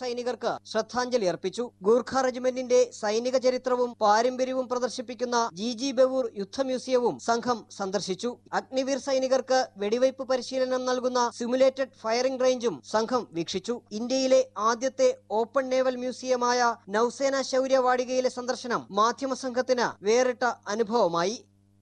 സൈനികർക്ക് ശ്രദ്ധാഞ്ജലി അർപ്പിച്ചു ഗൂർഖ റെജിമെന്റിന്റെ സൈനിക ചരിത്രവും പാരമ്പര്യവും പ്രദർശിപ്പിക്കുന്ന ജി ജി ബവൂർ യുദ്ധ മ്യൂസിയവും സംഘം സന്ദർശിച്ചു അഗ്നിവീർ സൈനികർക്ക് വെടിവയ്പ് പരിശീലനം നൽകുന്ന സിമുലേറ്റഡ് ഫയറിംഗ് റേഞ്ചും സംഘം വീക്ഷിച്ചു ഇന്ത്യയിലെ ആദ്യത്തെ ഓപ്പൺ നേവൽ മ്യൂസിയമായ നൌസേന ശൗര്യ വാടികയിലെ സന്ദർശനം മാധ്യമ സംഘത്തിന് വേറിട്ട അനുഭവമായി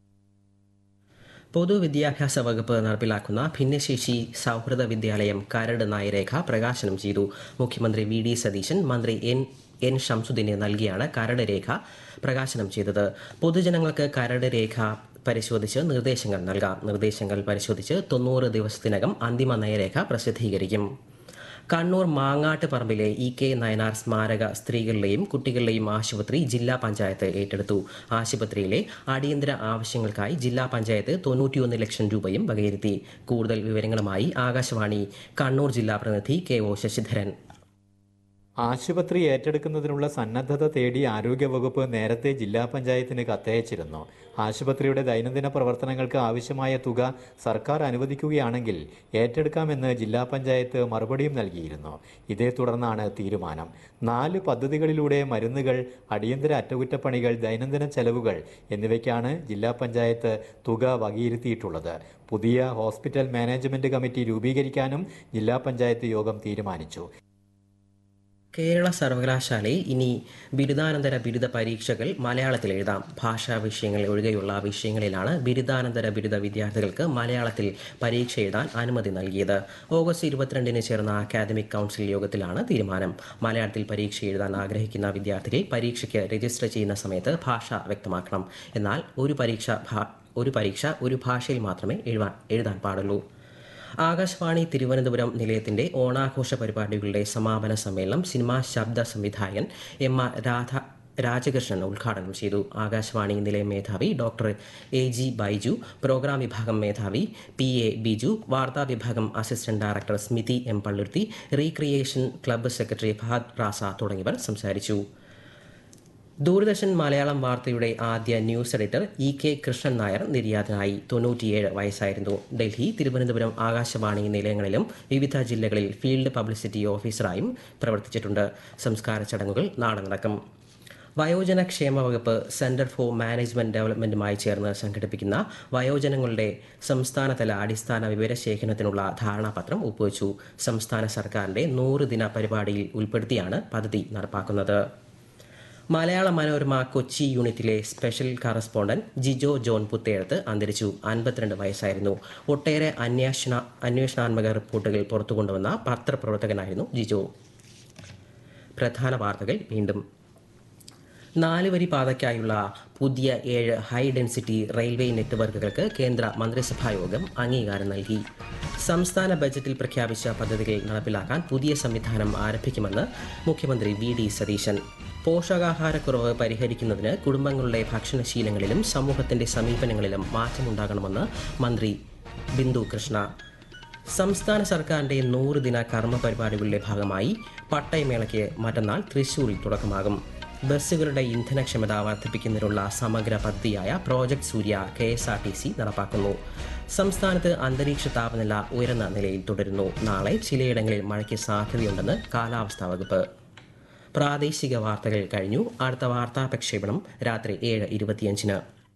പൊതുവിദ്യാഭ്യാസ വകുപ്പ് നടപ്പിലാക്കുന്ന ഭിന്നശേഷി സൗഹൃദ വിദ്യാലയം കരട് നയരേഖ പ്രകാശനം ചെയ്തു മുഖ്യമന്ത്രി വി ഡി സതീശൻ മന്ത്രി എൻ എൻ ഷംസുദ്ദീനെ നൽകിയാണ് കരട് രേഖ പ്രകാശനം ചെയ്തത് പൊതുജനങ്ങൾക്ക് കരട് രേഖ പരിശോധിച്ച് നിർദ്ദേശങ്ങൾ നൽകാം നിർദ്ദേശങ്ങൾ പരിശോധിച്ച് തൊണ്ണൂറ് ദിവസത്തിനകം അന്തിമ നയരേഖ പ്രസിദ്ധീകരിക്കും കണ്ണൂർ മാങ്ങാട്ട് പറമ്പിലെ ഇ കെ നയനാർ സ്മാരക സ്ത്രീകളുടെയും കുട്ടികളുടെയും ആശുപത്രി ജില്ലാ പഞ്ചായത്ത് ഏറ്റെടുത്തു ആശുപത്രിയിലെ അടിയന്തര ആവശ്യങ്ങൾക്കായി ജില്ലാ പഞ്ചായത്ത് തൊണ്ണൂറ്റിയൊന്ന് ലക്ഷം രൂപയും വകയിരുത്തി കൂടുതൽ വിവരങ്ങളുമായി ആകാശവാണി കണ്ണൂർ ജില്ലാ പ്രതിനിധി കെ ഒ ശശിധരൻ ആശുപത്രി ഏറ്റെടുക്കുന്നതിനുള്ള സന്നദ്ധത തേടി ആരോഗ്യവകുപ്പ് നേരത്തെ ജില്ലാ പഞ്ചായത്തിന് കത്തയച്ചിരുന്നു ആശുപത്രിയുടെ ദൈനംദിന പ്രവർത്തനങ്ങൾക്ക് ആവശ്യമായ തുക സർക്കാർ അനുവദിക്കുകയാണെങ്കിൽ ഏറ്റെടുക്കാമെന്ന് ജില്ലാ പഞ്ചായത്ത് മറുപടിയും നൽകിയിരുന്നു ഇതേ തുടർന്നാണ് തീരുമാനം നാല് പദ്ധതികളിലൂടെ മരുന്നുകൾ അടിയന്തര അറ്റകുറ്റപ്പണികൾ ദൈനംദിന ചെലവുകൾ എന്നിവയ്ക്കാണ് ജില്ലാ പഞ്ചായത്ത് തുക വകയിരുത്തിയിട്ടുള്ളത് പുതിയ ഹോസ്പിറ്റൽ മാനേജ്മെന്റ് കമ്മിറ്റി രൂപീകരിക്കാനും ജില്ലാ പഞ്ചായത്ത് യോഗം തീരുമാനിച്ചു കേരള സർവകലാശാലയിൽ ഇനി ബിരുദാനന്തര ബിരുദ പരീക്ഷകൾ മലയാളത്തിൽ എഴുതാം ഭാഷാ വിഷയങ്ങൾ ഒഴികെയുള്ള വിഷയങ്ങളിലാണ് ബിരുദാനന്തര ബിരുദ വിദ്യാർത്ഥികൾക്ക് മലയാളത്തിൽ പരീക്ഷ എഴുതാൻ അനുമതി നൽകിയത് ഓഗസ്റ്റ് ഇരുപത്തിരണ്ടിന് ചേർന്ന അക്കാദമിക് കൗൺസിൽ യോഗത്തിലാണ് തീരുമാനം മലയാളത്തിൽ പരീക്ഷ എഴുതാൻ ആഗ്രഹിക്കുന്ന വിദ്യാർത്ഥികൾ പരീക്ഷയ്ക്ക് രജിസ്റ്റർ ചെയ്യുന്ന സമയത്ത് ഭാഷ വ്യക്തമാക്കണം എന്നാൽ ഒരു പരീക്ഷ ഭാ- ഒരു പരീക്ഷ ഒരു ഭാഷയിൽ മാത്രമേ എഴുതാൻ എഴുതാൻ പാടുള്ളൂ ആകാശവാണി തിരുവനന്തപുരം നിലയത്തിന്റെ ഓണാഘോഷ പരിപാടികളുടെ സമാപന സമ്മേളനം സിനിമാ ശബ്ദ സംവിധായകൻ എം ആർ രാധ രാജകൃഷ്ണൻ ഉദ്ഘാടനം ചെയ്തു ആകാശവാണി നിലയം മേധാവി doctor A G Baiju programme വിഭാഗം മേധാവി പി എ ബിജു വാർത്താ വിഭാഗം assistant director Smithi M Palluruthy recreation club secretary Fahad Raza തുടങ്ങിയവർ സംസാരിച്ചു ദൂരദർശൻ മലയാളം വാർത്തയുടെ ആദ്യ news editor E K Krishnan Nair നിര്യാതനായി തൊണ്ണൂറ്റിയേഴ് വയസ്സായിരുന്നു ഡൽഹി തിരുവനന്തപുരം ആകാശവാണി നിലയങ്ങളിലും വിവിധ ജില്ലകളിൽ ഫീൽഡ് പബ്ലിസിറ്റി ഓഫീസറായും പ്രവർത്തിച്ചിട്ടുണ്ട് സംസ്കാര ചടങ്ങുകൾ നാളെ നടക്കും വയോജന ക്ഷേമ വകുപ്പ് സെന്റർ ഫോർ മാനേജ്മെന്റ് ഡെവലപ്മെന്റുമായി ചേർന്ന് സംഘടിപ്പിക്കുന്ന വയോജനങ്ങളുടെ സംസ്ഥാനതല അടിസ്ഥാന വിവരശേഖരണത്തിനുള്ള ധാരണാപത്രം ഒപ്പുവച്ചു സംസ്ഥാന സർക്കാരിന്റെ നൂറ് ദിന പരിപാടിയിൽ ഉൾപ്പെടുത്തിയാണ് പദ്ധതി നടപ്പാക്കുന്നത് മലയാള മനോരമ കൊച്ചി യൂണിറ്റിലെ സ്പെഷ്യൽ കറസ്പോണ്ടന്റ് ജിജോ ജോൺ പുത്തേഴത്ത് അന്തരിച്ചു അൻപത്തിരണ്ട് വയസ്സായിരുന്നു ഒട്ടേറെ അന്വേഷണ അന്വേഷണാത്മക റിപ്പോർട്ടുകൾ പുറത്തു കൊണ്ടുവന്ന പത്രപ്രവർത്തകനായിരുന്നു ജിജോ പ്രധാന വാർത്തകൾ വീണ്ടും നാലുവരി പാതയ്ക്കായുള്ള പുതിയ ഏഴ് ഹൈ ഡെൻസിറ്റി റെയിൽവേ നെറ്റ്വർക്കുകൾക്ക് കേന്ദ്ര മന്ത്രിസഭാ യോഗം അംഗീകാരം നൽകി സംസ്ഥാന ബജറ്റിൽ പ്രഖ്യാപിച്ച പദ്ധതികൾ നടപ്പിലാക്കാൻ പുതിയ സംവിധാനം ആരംഭിക്കുമെന്ന് മുഖ്യമന്ത്രി വി ഡി സതീശൻ പോഷകാഹാരക്കുറവ് പരിഹരിക്കുന്നതിന് കുടുംബങ്ങളുടെ ഭക്ഷണശീലങ്ങളിലും സമൂഹത്തിന്റെ സമീപനങ്ങളിലും മാറ്റമുണ്ടാകണമെന്ന് മന്ത്രി ബിന്ദു കൃഷ്ണ സംസ്ഥാന സർക്കാരിന്റെ നൂറ് ദിന കർമ്മ പരിപാടികളുടെ ഭാഗമായി പട്ടയമേളയ്ക്ക് മറ്റന്നാൾ തൃശൂരിൽ തുടക്കമാകും ബസ്സുകളുടെ ഇന്ധനക്ഷമത വർദ്ധിപ്പിക്കുന്നതിനുള്ള സമഗ്ര പദ്ധതിയായ project Surya K S R T C നടപ്പാക്കുന്നു സംസ്ഥാനത്ത് അന്തരീക്ഷ താപനില ഉയർന്ന നിലയിൽ തുടരുന്നു നാളെ ചിലയിടങ്ങളിൽ മഴയ്ക്ക് സാധ്യതയുണ്ടെന്ന് കാലാവസ്ഥാ വകുപ്പ് പ്രാദേശിക വാർത്തകൾ കഴിഞ്ഞു അടുത്ത വാർത്താ പ്രക്ഷേപണം രാത്രി ഏഴ് ഇരുപത്തിയഞ്ചിന്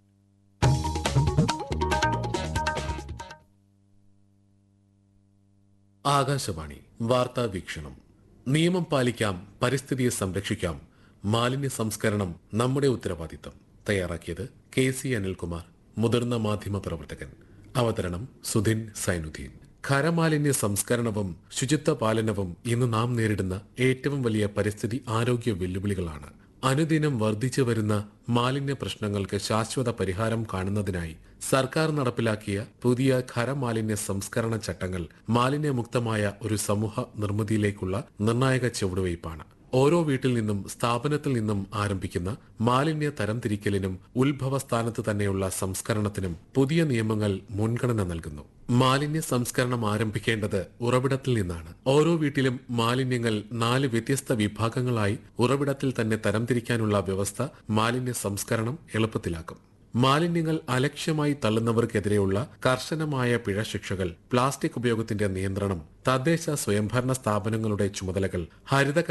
ആകാശവാണി വാർത്താ വീക്ഷണം നിയമം പാലിക്കാം പരിസ്ഥിതിയെ സംരക്ഷിക്കാം മാലിന്യ സംസ്കരണം നമ്മുടെ ഉത്തരവാദിത്തം തയ്യാറാക്കിയത് കെ സി അനിൽകുമാർ മുതിർന്ന മാധ്യമ പ്രവർത്തകൻ അവതരണം സുധിൻ സൈനുദ്ദീൻ ഖരമാലിന്യ സംസ്കരണവും ശുചിത്വ പാലനവും ഇന്ന് നാം നേരിടുന്ന ഏറ്റവും വലിയ പരിസ്ഥിതി ആരോഗ്യ വെല്ലുവിളികളാണ് അനുദിനം വർദ്ധിച്ചു വരുന്ന മാലിന്യ പ്രശ്നങ്ങൾക്ക് ശാശ്വത പരിഹാരം കാണുന്നതിനായി സർക്കാർ നടപ്പിലാക്കിയ പുതിയ ഖരമാലിന്യ സംസ്കരണ ചട്ടങ്ങൾ മാലിന്യമുക്തമായ ഒരു സമൂഹ നിർമ്മിതിയിലേക്കുള്ള നിർണായക ചുവടുവയ്പ്പാണ് ഓരോ വീട്ടിൽ നിന്നും സ്ഥാപനത്തിൽ നിന്നും ആരംഭിക്കുന്ന മാലിന്യ തരംതിരിക്കലിനും ഉത്ഭവ സ്ഥാനത്ത് തന്നെയുള്ള സംസ്കരണത്തിനും പുതിയ നിയമങ്ങൾ മുൻഗണന നൽകുന്നു മാലിന്യ സംസ്കരണം ആരംഭിക്കേണ്ടത് ഉറവിടത്തിൽ നിന്നാണ് ഓരോ വീട്ടിലും മാലിന്യങ്ങൾ നാല് വ്യത്യസ്ത വിഭാഗങ്ങളായി ഉറവിടത്തിൽ തന്നെ തരംതിരിക്കാനുള്ള വ്യവസ്ഥ മാലിന്യ സംസ്കരണം എളുപ്പത്തിലാക്കും മാലിന്യങ്ങൾ അലക്ഷ്യമായി തള്ളുന്നവർക്കെതിരെയുള്ള കർശനമായ പിഴ ശിക്ഷകൾ പ്ലാസ്റ്റിക് ഉപയോഗത്തിന്റെ നിയന്ത്രണം തദ്ദേശ സ്വയംഭരണ സ്ഥാപനങ്ങളുടെ ചുമതലകൾ ഹരിത